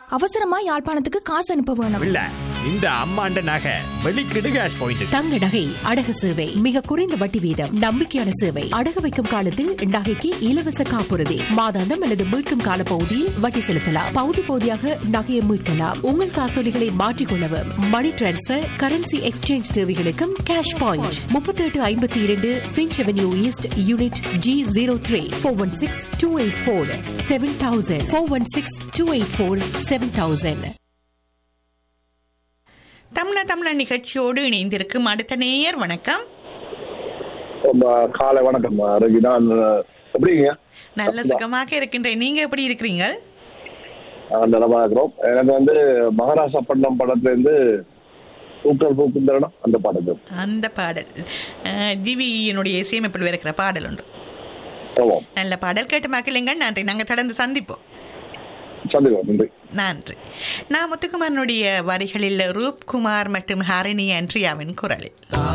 அவசரமா யாழ்ப்பாணத்துக்கு காசு அனுப்ப வேணும் இல்ல இந்த அம்மாண்ட நகை வெளிக்கிடு கேஷ் பாயிண்ட் தங்க நகை அடகு சேவை மிக குறைந்த வட்டி வீதம் நம்பிக்கையான சேவை அடகு வைக்கும் காலத்தில் நகைக்கு இலவச காப்புறுதி மாதாந்தம் அல்லது மீட்கும் கால பகுதியில் வட்டி செலுத்தலாம் பகுதி பகுதியாக நகையை மீட்கலாம் உங்கள் காசோலிகளை மாற்றிக்கொள்ளவும் மணி டிரான்ஸ்பர் கரன்சி எக்ஸ்சேஞ்ச் தேவைகளுக்கும் கேஷ் பாயிண்ட் முப்பத்தி எட்டு ஐம்பத்தி இரண்டு Finch avenue east unit G zero three four one six two eight four seven thousand four one six two eight four seven thousand தமிழ தமிழ நிகழ்ச்சியோடு இணைந்திருக்கும் அடுத்த நேயர் வணக்கம் ரொம்ப காலை வணக்கம் ரஜினா எப்படிங்க நல்ல சுகமாக இருக்கின்றேன் நீங்க எப்படி இருக்கிறீங்க நலமா இருக்கிறோம் எனக்கு வந்து மகாராஷ்டிரப்பட்டினம் படத்துல இருந்து பூக்கள் பூக்கும் தருணம் அந்த பாடல் அந்த பாடல் அஹ், திவியினுடைய இசையமைப்பில் இருக்கிற பாடல் உண்டு ஆமாம் நல்ல பாடல் கேட்டு மக்களுங்க நன்றி நாங்க தொடர்ந்து சந்திப்போம் சந்திக்கலாம் நன்றி நன்றி நான் முத்துக்குமாரனுடைய வரிகளில் ரூப்குமார் மற்றும் ஹரிணி அன்றியாவின் குரலில்